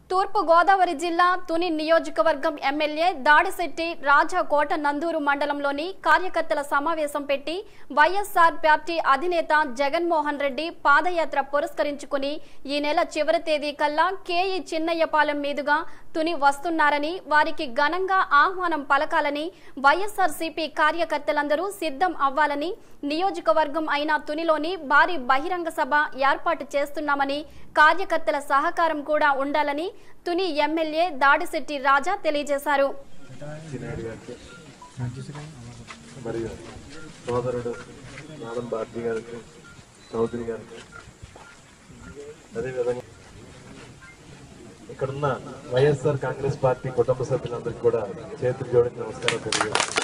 తూర్పు గోదావరి జిల్లా తుని నియోజకవర్గం ఎమ్మెల్యే దాడిశెట్టి రాజాకోట నందూరు మండలంలోని కార్యకర్తల సమావేశం పెట్టి వైఎస్ఆర్ పార్టీ అధినేత జగన్మోహన్ రెడ్డి పాదయాత్ర పురస్కరించుకుని ఈ నెల చివరి తేదీ కల్లా కేఈ చిన్నయ్యపాలెం మీదుగా తుని వస్తున్నారని వారికి ఘనంగా ఆహ్వానం పలకాలని వైఎస్ఆర్సీపీ కార్యకర్తలందరూ సిద్ధం అవ్వాలని నియోజకవర్గం అయిన తునిలోని భారీ బహిరంగ సభ ఏర్పాటు చేస్తున్నామని కార్యకర్తల సహకారం కూడా ఉండాలని తుని ఎమ్మెల్యే దాడిశెట్టి రాజా తెలియజేశారు చిన్నాడు గారికి మరియు సోదరుడు నాదం భారతి గారికి చౌదరి గారికి అదేవిధంగా ఇక్కడున్న వైఎస్ఆర్ కాంగ్రెస్ పార్టీ కుటుంబ సభ్యులందరికీ కూడా చేతులు జోడించి నమస్కారం తెలియజేస్తాను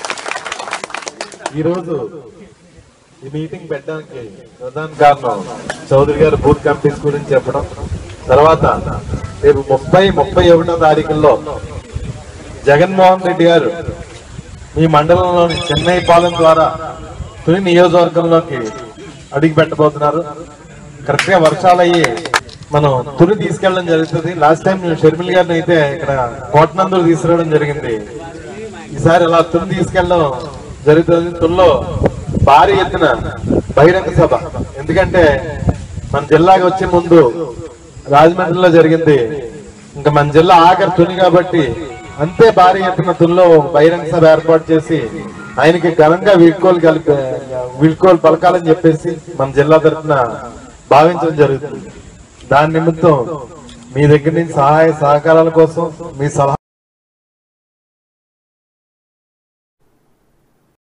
ఈరోజు ఈ మీటింగ్ పెట్టడానికి ప్రధాన కారణం చౌదరి గారు బూత్ కమిటీస్ గురించి చెప్పడం తర్వాత రేపు ముప్పై ముప్పై ఒకటో తారీఖుల్లో జగన్మోహన్ రెడ్డి గారు మీ మండలంలోని చెన్నై పాలెం ద్వారా తుని నియోజకవర్గంలోకి అడిగి పెట్టబోతున్నారు కరెక్ట్ గా వర్షాలు అయ్యి మనం తుని తీసుకెళ్ళడం జరుగుతుంది లాస్ట్ టైం నేను షర్మిల్ గారిని అయితే ఇక్కడ కోటనందులు తీసుకురావడం జరిగింది ఈసారి ఇలా తుని తీసుకెళ్ళడం జరుగుతుంది తుల్లో భారీ ఎత్తున బహిరంగ సభ ఎందుకంటే మన జిల్లాకి వచ్చే ముందు రాజమండ్రిలో జరిగింది ఇంకా మన జిల్లా ఆఖరి తుని కాబట్టి అంతే భారీ ఎత్తున తుల్లో బహిరంగ సభ ఏర్పాటు చేసి ఆయనకి ఘనంగా వీడ్కోలు కలిపి వీడ్కోలు పలకాలని చెప్పేసి మన జిల్లా తరఫున భావించడం జరుగుతుంది దాని నిమిత్తం మీ దగ్గర నుంచి సహాయ సహకారాల కోసం మీ సలహా